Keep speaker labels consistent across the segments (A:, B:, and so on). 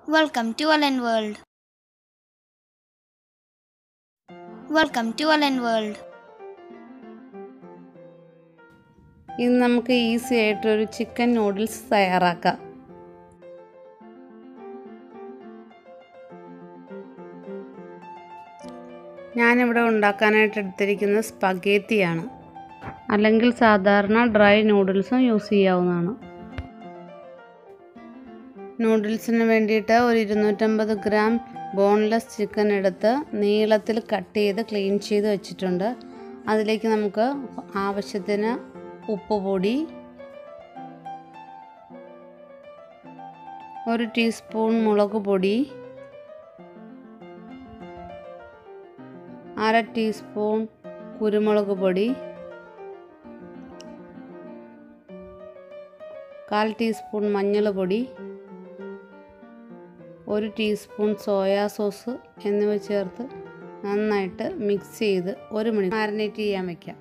A: Welcome to Allen World. Welcome to Allen World.
B: ഇന്ന് നമുക്ക് easy ആയിട്ടൊരു ചിക്കൻ നൂഡിൽസ് തയ്യാറാക്കാം ഞാനിവിടെ ഉണ്ടാക്കാനായിട്ട് എടുത്തിരിക്കുന്നത് സ്പഗേത്തിയാണ് അല്ലെങ്കിൽ സാധാരണ ഡ്രൈ നൂഡിൽസും യൂസ് ചെയ്യാവുന്നതാണ് നൂഡിൽസിന് വേണ്ടിയിട്ട് ഒരു ഇരുന്നൂറ്റമ്പത് ഗ്രാം ബോൺലെസ് ചിക്കൻ എടുത്ത് നീളത്തിൽ കട്ട് ചെയ്ത് ക്ലീൻ ചെയ്ത് വെച്ചിട്ടുണ്ട് അതിലേക്ക് നമുക്ക് ആവശ്യത്തിന് ഉപ്പ് പൊടി ഒരു ടീസ്പൂൺ മുളക് പൊടി അര ടീസ്പൂൺ കുരുമുളക് പൊടി കാൽ ടീസ്പൂൺ മഞ്ഞൾ പൊടി ഒരു ടീസ്പൂൺ സോയാ സോസ് എന്നിവ ചേർത്ത് നന്നായിട്ട് മിക്സ് ചെയ്ത് ഒരു മണി മാരിനേറ്റ് ചെയ്യാൻ വയ്ക്കാം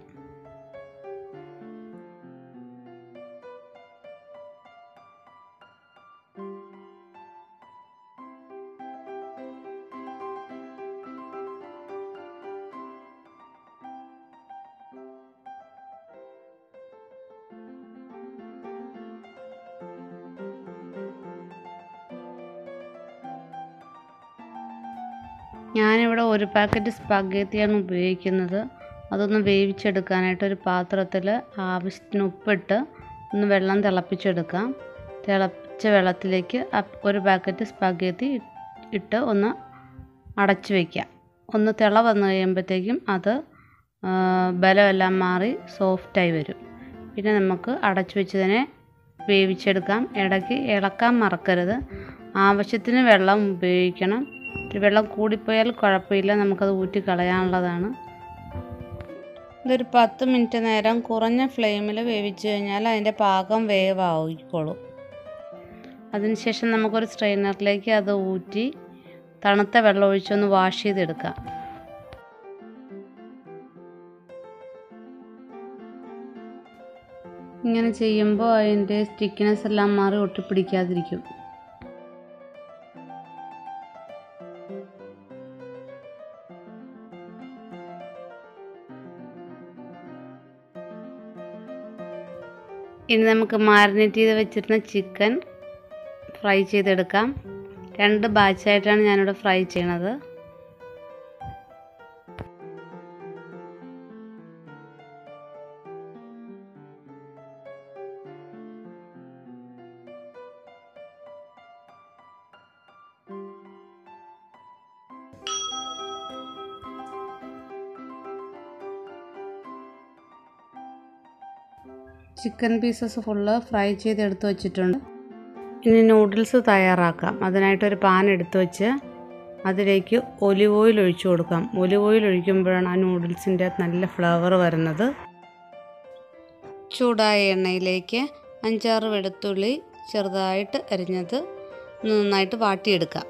B: ഞാനിവിടെ ഒരു പാക്കറ്റ് സ്പഗേത്തിയാണ് ഉപയോഗിക്കുന്നത് അതൊന്ന് വേവിച്ചെടുക്കാനായിട്ട് ഒരു പാത്രത്തിൽ ആവശ്യത്തിന് ഉപ്പിട്ട് ഒന്ന് വെള്ളം തിളപ്പിച്ചെടുക്കാം തിളപ്പിച്ച വെള്ളത്തിലേക്ക് ഒരു പാക്കറ്റ് സ്പഗേത്തി ഇട്ട് ഒന്ന് അടച്ചു വയ്ക്കാം ഒന്ന് തിള വന്നു കഴിയുമ്പോഴത്തേക്കും അത് ബലമെല്ലാം മാറി സോഫ്റ്റായി വരും പിന്നെ നമുക്ക് അടച്ചു വെച്ചതിനെ വേവിച്ചെടുക്കാം ഇടയ്ക്ക് ഇളക്കാൻ മറക്കരുത് ആവശ്യത്തിന് വെള്ളം ഉപയോഗിക്കണം വെള്ളം കൂടിപ്പോയാൽ കുഴപ്പമില്ല നമുക്കത് ഊറ്റി കളയാനുള്ളതാണ് ഇതൊരു പത്ത് മിനിറ്റ് നേരം കുറഞ്ഞ ഫ്ലെയിമിൽ വേവിച്ച് കഴിഞ്ഞാൽ അതിൻ്റെ പാകം വേവായിക്കോളും അതിനുശേഷം നമുക്കൊരു സ്ട്രെയിനറിലേക്ക് അത് ഊറ്റി തണുത്ത വെള്ളം ഒഴിച്ചൊന്ന് വാഷ് ചെയ്തെടുക്കാം ഇങ്ങനെ ചെയ്യുമ്പോൾ അതിൻ്റെ സ്റ്റിക്കിനെസ് എല്ലാം മാറി ഒട്ടിപ്പിടിക്കാതിരിക്കും ഇനി നമുക്ക് മാരിനേറ്റ് ചെയ്ത് വെച്ചിരുന്ന ചിക്കൻ ഫ്രൈ ചെയ്തെടുക്കാം രണ്ട് ബാച്ചായിട്ടാണ് ഞാനിവിടെ ഫ്രൈ ചെയ്യണത് ചിക്കൻ പീസസ് ഫുള്ള് ഫ്രൈ ചെയ്ത് എടുത്ത് വെച്ചിട്ടുണ്ട് ഇനി നൂഡിൽസ് തയ്യാറാക്കാം അതിനായിട്ടൊരു പാൻ എടുത്ത് വെച്ച് അതിലേക്ക് ഒലിവ് ഓയിൽ ഒഴിച്ചു കൊടുക്കാം ഒലിവ് ഓയിൽ ഒഴിക്കുമ്പോഴാണ് ആ നൂഡിൽസിൻ്റെ നല്ല ഫ്ലേവർ വരുന്നത് ചൂടായ എണ്ണയിലേക്ക് അഞ്ചാറ് വെളുത്തുള്ളി ചെറുതായിട്ട് അരിഞ്ഞത് നന്നായിട്ട് വാട്ടിയെടുക്കാം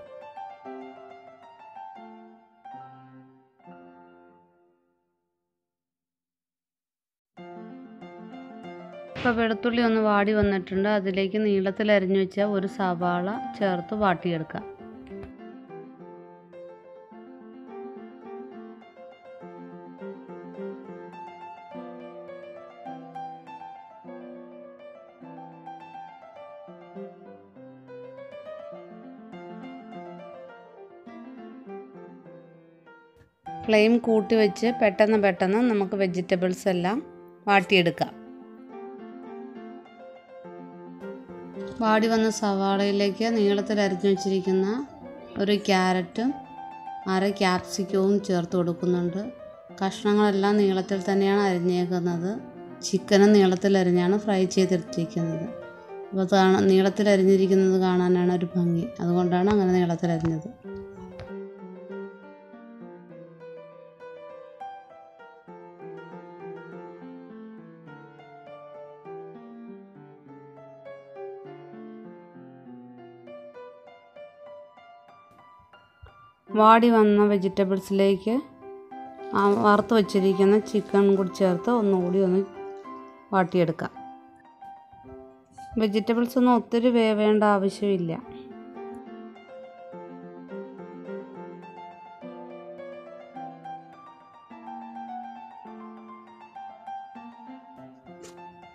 B: ഇപ്പോൾ വെളുത്തുള്ളി ഒന്ന് വാടി വന്നിട്ടുണ്ട് അതിലേക്ക് നീളത്തിൽ അരിഞ്ഞു വെച്ച ഒരു സവാള ചേർത്ത് വാട്ടിയെടുക്കാം ഫ്ലെയിം കൂട്ടി വെച്ച് പെട്ടെന്ന് പെട്ടെന്ന് നമുക്ക് വെജിറ്റബിൾസ് എല്ലാം വാട്ടിയെടുക്കാം വാടി വന്ന സവാളയിലേക്ക് നീളത്തിൽ അരിഞ്ഞു വെച്ചിരിക്കുന്ന ഒരു ക്യാരറ്റും അര ക്യാപ്സിക്കവും ചേർത്ത് കൊടുക്കുന്നുണ്ട് കഷ്ണങ്ങളെല്ലാം നീളത്തിൽ തന്നെയാണ് അരിഞ്ഞേക്കുന്നത് ചിക്കനും നീളത്തിൽ അരിഞ്ഞാണ് ഫ്രൈ ചെയ്തെടുത്തിരിക്കുന്നത് അപ്പോൾ കാണാൻ നീളത്തിൽ അരിഞ്ഞിരിക്കുന്നത് കാണാനാണ് ഒരു ഭംഗി അതുകൊണ്ടാണ് അങ്ങനെ നീളത്തിൽ അരിഞ്ഞത് വാടി വന്ന വെജിറ്റബിൾസിലേക്ക് വറുത്ത് വച്ചിരിക്കുന്ന ചിക്കൻ കൂടി ചേർത്ത് ഒന്നുകൂടി ഒന്ന് വാട്ടിയെടുക്കാം വെജിറ്റബിൾസ് ഒന്നും ഒത്തിരി വേവേണ്ട ആവശ്യമില്ല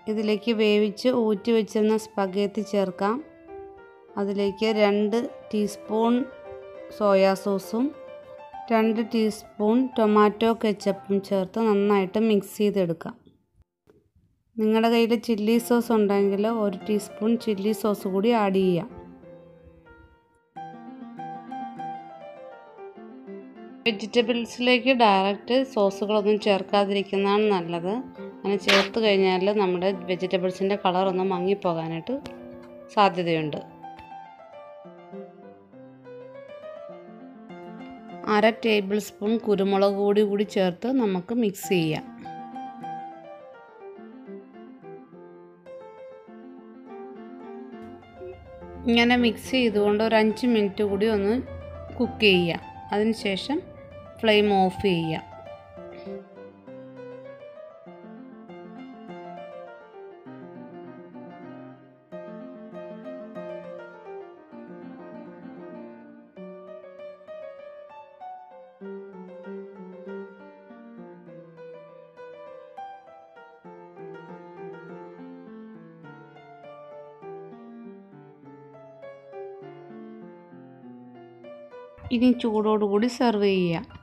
B: ഇതിലേക്ക് വേവിച്ച് ഊറ്റി വെച്ചിരുന്ന സ്പഗേത്തി ചേർക്കാം അതിലേക്ക് രണ്ട് ടീസ്പൂൺ സോയാ സോസും രണ്ട് ടീസ്പൂൺ ടൊമാറ്റോ കെച്ചപ്പും ചേർത്ത് നന്നായിട്ട് മിക്സ് ചെയ്തെടുക്കാം നിങ്ങളുടെ കയ്യിൽ ചില്ലി സോസ് ഉണ്ടെങ്കിൽ ഒരു ടീസ്പൂൺ ചില്ലി സോസ് കൂടി ആഡ് ചെയ്യാം വെജിറ്റബിൾസിലേക്ക് ഡയറക്റ്റ് സോസുകളൊന്നും ചേർക്കാതിരിക്കുന്നതാണ് നല്ലത് അങ്ങനെ ചേർത്ത് കഴിഞ്ഞാൽ നമ്മുടെ വെജിറ്റബിൾസിൻ്റെ കളറൊന്നും മങ്ങിപ്പോകാനായിട്ട് സാധ്യതയുണ്ട് അര ടേബിൾ സ്പൂൺ കുരുമുളക് പൊടി കൂടി ചേർത്ത് നമുക്ക് മിക്സ് ചെയ്യാം ഇങ്ങനെ മിക്സ് ചെയ്തുകൊണ്ട് ഒരു അഞ്ച് മിനിറ്റ് കൂടി ഒന്ന് കുക്ക് ചെയ്യാം അതിനുശേഷം ഫ്ലെയിം ഓഫ് ചെയ്യാം ഇനി ചൂടോടുകൂടി സെർവ് ചെയ്യാം